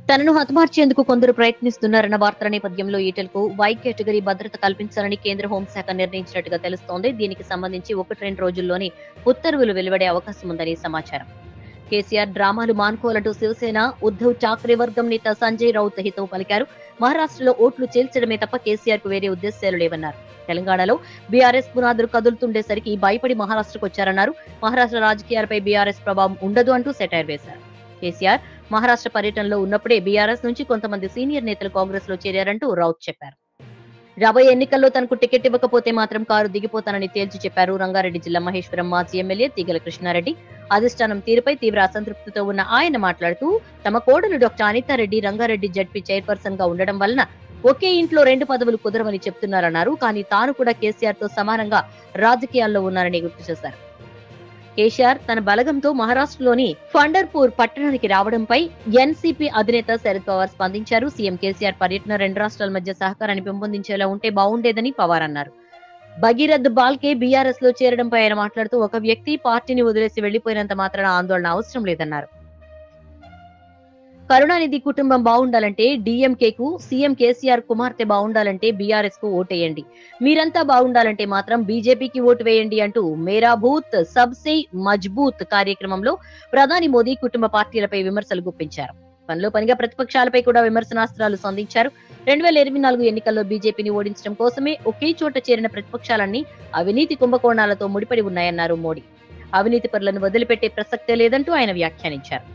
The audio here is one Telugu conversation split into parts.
తనను హతమార్చేందుకు కొందరు ప్రయత్నిస్తున్నారన్న వార్తల నేపథ్యంలో ఈటెలకు వై కేటగిరీ భద్రత కల్పించాలని కేంద్ర హోంశాఖ నిర్ణయించినట్టుగా తెలుస్తోంది దీనికి సంబంధించి ఒకటి రెండు రోజుల్లోనే ఉత్తర్వులు వెలువడే అవకాశం ఉందని సమాచారం కేసీఆర్ డ్రామాలు మానుకోవాలంటూ శివసేన ఉద్ధవ్ ఠాక్రే వర్గం నేత సంజయ్ రౌత్ హితవు పలికారు మహారాష్ట్రలో ఓట్లు చేల్చడమే తప్ప కేసీఆర్ కు వేరే ఉద్దేశాలు లేవన్నారు తెలంగాణలో బీఆర్ఎస్ పునాదులు కదులుతుండేసరికి భయపడి మహారాష్ట్రకు వచ్చారన్నారు మహారాష్ట్ర రాజకీయాలపై బీఆర్ఎస్ ప్రభావం ఉండదు అంటూ సెటైర్ వేశారు కేసీఆర్ మహారాష్ట్ర పర్యటనలో ఉన్నప్పుడే బీఆర్ఎస్ నుంచి కొంతమంది సీనియర్ నేతలు కాంగ్రెస్ లో చేరారంటూ రౌత్ చెప్పారు రాబోయే ఎన్నికల్లో తనకు టికెట్ ఇవ్వకపోతే మాత్రం కారు దిగిపోతానని తేల్చి చెప్పారు రంగారెడ్డి జిల్లా మహేశ్వరం మాజీ ఎమ్మెల్యే తీగల కృష్ణారెడ్డి అధిష్టానం తీరుపై తీవ్ర అసంతృప్తితో ఉన్న ఆయన మాట్లాడుతూ తమ కోడలు doctor Anitha Reddy Rangareddy ZP chairperson గా ఉండడం వలన ఒకే ఇంట్లో రెండు పదవులు కుదరవని చెప్తున్నారన్నారు కానీ తాను కూడా కేసీఆర్ తో సమానంగా రాజకీయాల్లో ఉన్నారని గుర్తు చేశారు కేసీఆర్ తన బలగంతో మహారాష్ట్రలోని ఫండర్పూర్ పట్టణానికి రావడంపై ఎన్సీపీ అధినేత శరద్ పవార్ స్పందించారు సీఎం కేసీఆర్ పర్యటన రెండు రాష్ట్రాల మధ్య సహకారాన్ని పెంపొందించేలా ఉంటే బాగుండేదని పవార్ అన్నారు భగీరథ్ బాల్కే బీఆర్ఎస్ లో చేరడంపై ఆయన మాట్లాడుతూ ఒక వ్యక్తి పార్టీని వదిలేసి వెళ్లిపోయినంత మాత్రాన ఆందోళన అవసరం లేదన్నారు కరుణానిధి కుటుంబం బాగుండాలంటే DMK కు సీఎం కేసీఆర్ కుమార్తె బాగుండాలంటే బీఆర్ఎస్ కు ఓటేయండి మీరంతా బాగుండాలంటే మాత్రం బీజేపీకి ఓటు వేయండి అంటూ మేరా బూత్ సబ్సే మజ్బూత్ కార్యక్రమంలో ప్రధాని మోదీ కుటుంబ పార్టీలపై విమర్శలు గుప్పించారు పనిలో పనిగా ప్రతిపక్షాలపై కూడా విమర్శనాస్త్రాలు సంధించారు రెండు వేల ఇరవై నాలుగు ఎన్నికల్లో బీజేపీని ఓడించడం కోసమే ఒకే చోట చేరిన ప్రతిపక్షాలన్నీ అవినీతి కుంభకోణాలతో ముడిపడి ఉన్నాయన్నారు మోడీ అవినీతి పరులను వదిలిపెట్టే ప్రసక్తే లేదంటూ ఆయన వ్యాఖ్యానించారు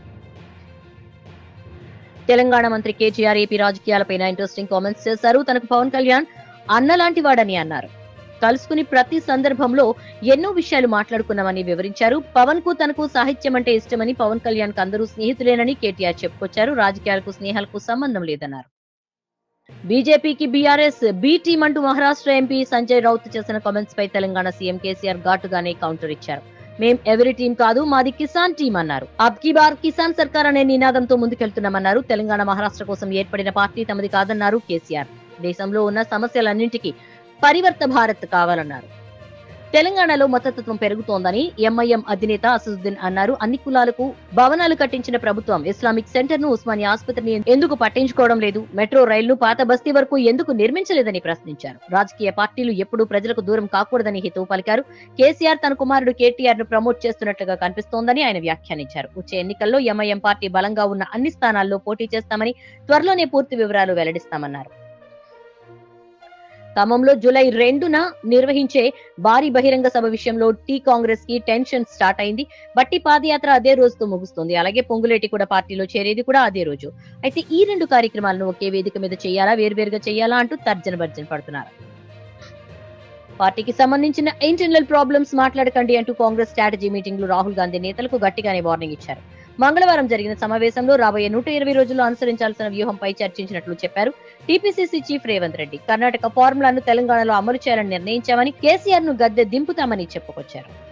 తెలంగాణ మంత్రి కేటీఆర్ ఏపీ రాజకీయాలపైన ఇంట్రెస్టింగ్ కామెంట్స్ చేశారు తనకు పవన్ కళ్యాణ్ అన్నలాంటి వాడని అన్నారు కలుసుకుని ప్రతి సందర్భంలో ఎన్నో విషయాలు మాట్లాడుకున్నామని వివరించారు పవన్ కు తనకు సాహిత్యం అంటే ఇష్టమని పవన్ కళ్యాణ్ కు అందరూ స్నేహితులేనని కేటీఆర్ చెప్పుకొచ్చారు రాజకీయాలకు స్నేహాలకు సంబంధం లేదన్నారు బీజేపీకి బీఆర్ఎస్ బి టీం అంటూ మహారాష్ట్ర ఎంపీ సంజయ్ రౌత్ చేసిన కామెంట్స్ పై తెలంగాణ సీఎం కేసీఆర్ ఘాటుగానే కౌంటర్ ఇచ్చారు మేం ఎవరి టీం కాదు మాది కిసాన్ టీం అన్నారు అబ్ కీ బార్ కిసాన్ సర్కార్ అనే నినాదంతో ముందుకెళ్తున్నామన్నారు తెలంగాణ మహారాష్ట్ర కోసం ఏర్పడిన పార్టీ తమది కాదన్నారు కేసీఆర్ దేశంలో ఉన్న సమస్యలన్నింటికీ పరివర్త భారత్ కావాలన్నారు తెలంగాణలో మతతత్వం పెరుగుతోందని ఎంఐఎం అధినేత అసదుద్దీన్ అన్నారు అన్ని కులాలకు భవనాలు కట్టించిన ప్రభుత్వం ఇస్లామిక్ సెంటర్ ను ఉస్మానియా ఆసుపత్రిని ఎందుకు పట్టించుకోవడం లేదు మెట్రో రైళ్లు పాత బస్తీ వరకు ఎందుకు నిర్మించలేదని ప్రశ్నించారు రాజకీయ పార్టీలు ఎప్పుడూ ప్రజలకు దూరం కాకూడదని హితవు పలికారు కేసీఆర్ తన కుమారుడు కేటీఆర్ ను ప్రమోట్ చేస్తున్నట్లుగా కనిపిస్తోందని ఆయన వ్యాఖ్యానించారు వచ్చే ఎన్నికల్లో ఎంఐఎం పార్టీ బలంగా ఉన్న అన్ని స్థానాల్లో పోటీ చేస్తామని త్వరలోనే పూర్తి వివరాలు వెల్లడిస్తామన్నారు ఖమ్మంలో జూలై రెండున నిర్వహించే భారీ బహిరంగ సభ విషయంలో టీ కాంగ్రెస్ కి టెన్షన్ స్టార్ట్ అయింది బట్టి పాదయాత్ర అదే రోజుతో ముగుస్తుంది అలాగే పొంగులేటి కూడా పార్టీలో చేరేది కూడా అదే రోజు అయితే ఈ రెండు కార్యక్రమాలను ఒకే వేదిక మీద చేయాలా వేరువేరుగా చేయాలా అంటూ తర్జన భర్జన పడుతున్నారు పార్టీకి సంబంధించిన ఇంటర్నల్ ప్రాబ్లమ్స్ మాట్లాడకండి అంటూ కాంగ్రెస్ స్ట్రాటజీ మీటింగ్ లో రాహుల్ గాంధీ నేతలకు గట్టిగానే వార్నింగ్ ఇచ్చారు మంగళవారం జరిగిన సమావేశంలో రాబోయే నూట ఇరవై రోజుల్లో అనుసరించాల్సిన వ్యూహంపై చర్చించినట్లు చెప్పారు టీపీసీసీ చీఫ్ రేవంత్ రెడ్డి కర్ణాటక ఫార్ములాను తెలంగాణలో అమలు చేయాలని నిర్ణయించామని కేసీఆర్ ను గద్దె దింపుతామని చెప్పుకొచ్చారు